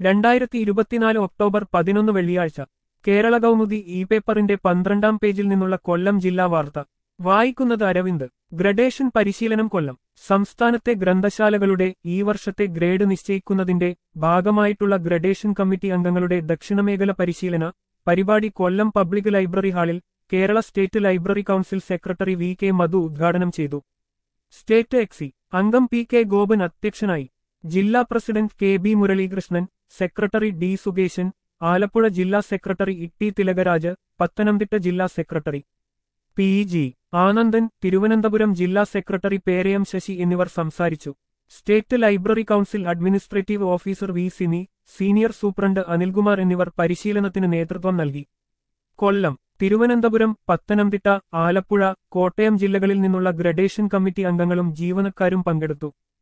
രണ്ടായിരത്തി ഇരുപത്തിനാല് ഒക്ടോബർ പതിനൊന്ന് വെള്ളിയാഴ്ച കേരള കൗമുദി ഇ പേപ്പറിന്റെ പന്ത്രണ്ടാം പേജിൽ നിന്നുള്ള കൊല്ലം ജില്ലാ വാർത്ത വായിക്കുന്നത് അരവിന്ദ് ഗ്രഡേഷൻ പരിശീലനം കൊല്ലം സംസ്ഥാനത്തെ ഗ്രന്ഥശാലകളുടെ ഈ വർഷത്തെ ഗ്രേഡ് നിശ്ചയിക്കുന്നതിന്റെ ഭാഗമായിട്ടുള്ള ഗ്രഡേഷൻ കമ്മിറ്റി അംഗങ്ങളുടെ ദക്ഷിണമേഖല പരിശീലന പരിപാടി കൊല്ലം പബ്ലിക് ലൈബ്രറി ഹാളിൽ Kerala state library council secretary V K Madhu ഉദ്ഘാടനം ചെയ്തു സ്റ്റേറ്റ് എക്സി അംഗം പി കെ ഗോപൻ അധ്യക്ഷനായി ജില്ലാ president K B Muralikrishnan secretary D Sukesan Alappuzha ജില്ലാ സെക്രട്ടറി ഇട്ടി തിലകരാജ് പത്തനംതിട്ട ജില്ലാ secretary P G Anandan Thiruvananthapuram ജില്ലാ സെക്രട്ടറി പേരയം ശശി എന്നിവർ സംസാരിച്ചു state library council administrative officer V Sini senior superintendent Anilkumar എന്നിവർ പരിശീലനത്തിന് നേതൃത്വം നൽകി കൊല്ലം തിരുവനന്തപുരം പത്തനംതിട്ട ആലപ്പുഴ കോട്ടയം ജില്ലകളിൽ നിന്നുള്ള ഗ്രഡേഷൻ കമ്മിറ്റി അംഗങ്ങളും ജീവനക്കാരും പങ്കെടുത്തു